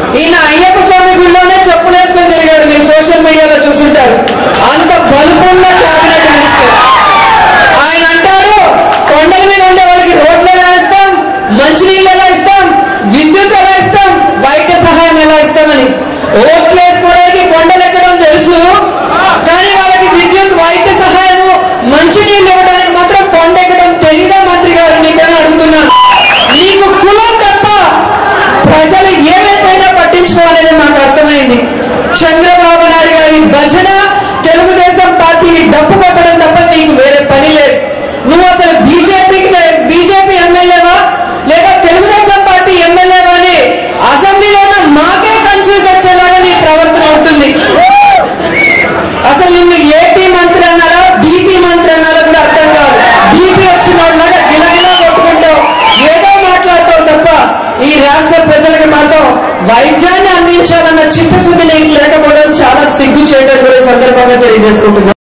ఈయన అయ్యప్ప స్వామి గుడిలోనే చెప్పులు వేసుకొని తిరిగాడు మీరు సోషల్ మీడియాలో చూసుంటారు అంత బలుపున్న క్యాబినెట్ మినిస్టర్ ఆయన అంటాడు కొండల మీద ఉండే వాళ్ళకి రోడ్లు ఎలా ఇస్తాం మంచినీళ్ళు ఎలా ఇస్తాం విద్యుత్ ఎలా ఇస్తాం వైద్య సహాయం ఎలా ఇస్తామని ఓట్లు వేసుకోవడానికి కొండలు ఎక్కడం తెలుసు కానీ వాళ్ళకి విద్యుత్ వైద్య సహాయము మంచినీళ్ళు ఇవ్వడానికి మాత్రం కొండ ఎక్కడం తెలీదా మంత్రి గారు మీకని అడుగుతున్నాను మీకు కులం తప్ప ప్రజలు ఏమైపోయినా పట్టించుకోవాలని మాకు అర్థమైంది చంద్రబాబు నాయుడు గారి భజన తెలుగుదేశం పార్టీని డప్పు కొట్టడం తప్ప మీకు వేరే పని లేదు నువ్వు అసలు బీజేపీకి బీజేపీ ఎమ్మెల్యేవా లేదా తెలుగుదేశం పార్టీ ఎమ్మెల్యేవా అని అసెంబ్లీలో ఉన్న మాకే కన్ఫ్యూజ్ వచ్చేలాగా నీ ప్రవర్తన ఉంటుంది అసలు నిన్ను ఏపీ మంత్రి అన్నారా బీపీ మంత్రి అన్నారా కూడా అర్థం కాదు బీపీ వచ్చిన వాళ్ళగా గిలగిలా కొట్టుకుంటావు ఏదో మాట్లాడతావు తప్ప ఈ రాష్ట్ర ప్రజలకు మాత్రం వైద్యాన్ని అందించాలన్న చిత్తశుద్ధి నీకు లేకపోవడం చాలా సిగ్గు చేయడం కూడా ఈ సందర్భంగా తెలియజేసుకుంటున్నాను